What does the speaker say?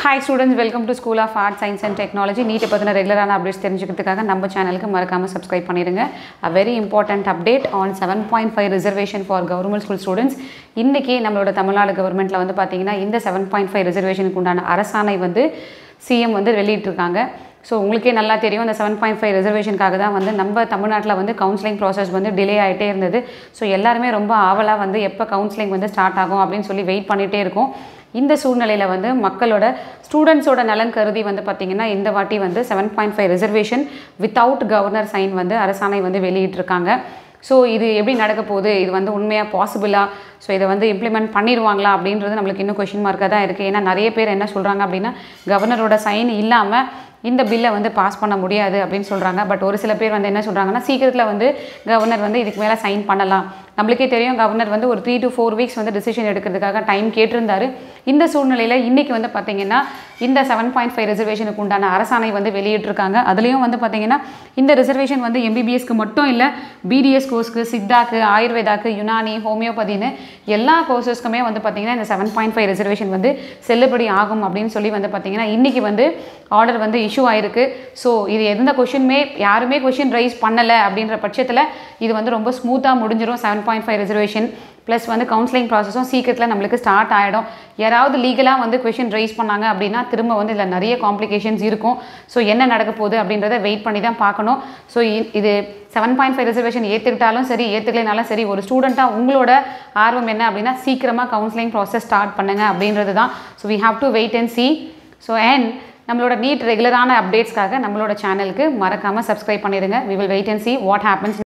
hi students welcome to school of art science and technology நீட்டை பற்றின ரெகுலரான updates தெரிஞ்சுக்கிறதுக்காக நம்ம சேனலுக்கு மறக்காமல் சப்ஸ்கிரைப் பண்ணிடுங்க a very important update on seven point five reservation for government school students இன்றைக்கி நம்மளோட தமிழ்நாடு கவர்மெண்ட்டில் வந்து பார்த்தீங்கன்னா இந்த செவன் பாயிண்ட் ஃபைவ் ரிசர்வேஷனுக்கு உண்டான அரசாணை வந்து சிஎம் வந்து வெளியிட்டிருக்காங்க ஸோ உங்களுக்கே நல்லா தெரியும் இந்த செவன் பாயிண்ட் ஃபைவ் ரிசர்வேஷனுக்காக தான் வந்து நம்ம தமிழ்நாட்டில் வந்து கவுன்சிலிங் ப்ராசஸ் வந்து டிலே ஆகிட்டே இருந்தது ஸோ எல்லாருமே ரொம்ப ஆவலாக வந்து எப்போ கவுன்சிலிங் வந்து ஸ்டார்ட் ஆகும் அப்படின்னு சொல்லி வெயிட் பண்ணிகிட்டே இருக்கோம் இந்த சூழ்நிலையில் வந்து மக்களோட ஸ்டூடெண்ட்ஸோட நலன் கருதி வந்து பார்த்திங்கன்னா இந்த வாட்டி வந்து seven point five reservation without governor sign வந்து அரசாணை வந்து வெளியிட்டிருக்காங்க ஸோ இது எப்படி நடக்க போகுது இது வந்து உண்மையாக பாசிபிளா ஸோ இதை வந்து இம்ப்ளிமெண்ட் பண்ணிடுவாங்களா அப்படின்றது நம்மளுக்கு இன்னும் கொஷின் மார்க்காக தான் இருக்குது ஏன்னா நிறைய பேர் என்ன சொல்கிறாங்க அப்படின்னா கவர்னரோட சைன் இல்லாமல் இந்த பில்லை வந்து பாஸ் பண்ண முடியாது அப்படின்னு சொல்கிறாங்க பட் ஒரு சில பேர் வந்து என்ன சொல்கிறாங்கன்னா சீக்கிரத்தில் வந்து கவர்னர் வந்து இதுக்கு மேலே சைன் பண்ணலாம் நம்மளுக்கே தெரியும் கவர்னர் வந்து ஒரு த்ரீ டு ஃபோர் வீக்ஸ் வந்து டிசிஷன் எடுக்கிறதுக்காக டைம் கேட்டிருந்தாரு இந்த சூழ்நிலையில் இன்றைக்கி வந்து பார்த்திங்கன்னா இந்த செவன் பாயிண்ட் ஃபைவ் ரிசர்வேஷனுக்கு உண்டான அரசாணை வந்து வெளியிட்டிருக்காங்க அதுலேயும் வந்து பார்த்திங்கன்னா இந்த ரிசர்வேஷன் வந்து எம்பிபிஎஸ்க்கு மட்டும் இல்லை பிடிஎஸ் கோர்ஸ்க்கு சித்தாக்கு ஆயுர்வேதாக்கு யுனானி ஹோமியோபதினு எல்லா கோர்சஸ்க்குமே வந்து பார்த்திங்கன்னா இந்த செவன் பாயிண்ட் ஃபைவ் ரிசர்வேஷன் வந்து செல்லுபடி ஆகும் அப்படின்னு சொல்லி வந்து பார்த்திங்கன்னா இன்றைக்கி வந்து ஆர்டர் வந்து இஷ்யூ ஆயிருக்கு ஸோ இது எந்த கொஷினுமே யாருமே கொஷின் ரைஸ் பண்ணலை அப்படின்ற பட்சத்தில் இது வந்து ரொம்ப ஸ்மூத்தாக முடிஞ்சிடும் seven point five reservation plus வந்து கவுன்சிலிங் ப்ராசஸும் சீக்கிரத்தில் நம்மளுக்கு ஸ்டார்ட் ஆகிடும் யாராவது லீகலாக வந்து கொஷின் ரைஸ் பண்ணாங்க அப்படின்னா திரும்ப வந்து இதில் நிறைய காம்ப்ளிகேஷன்ஸ் இருக்கும் ஸோ என்ன நடக்க போகுது அப்படின்றத வெயிட் பண்ணி தான் பார்க்கணும் ஸோ இது செவன் பாயிண்ட் ஃபைவ் ரிசர்வேஷன் ஏற்றுக்கிட்டாலும் சரி ஏற்றுக்கலைனாலும் சரி ஒரு ஸ்டூடெண்ட்டாக உங்களோட ஆர்வம் என்ன அப்படின்னா சீக்கிரமாக கவுன்சிலிங் ப்ராசஸ் ஸ்டார்ட் பண்ணுங்க அப்படின்றது தான் so we have to wait and see so and நம்மளோட நீட் ரெகுலரான அப்டேட்ஸ்க்காக நம்மளோட சேனலுக்கு மறக்காமல் சப்ஸ்கிரைப் பண்ணிடுங்க we will wait and see what happens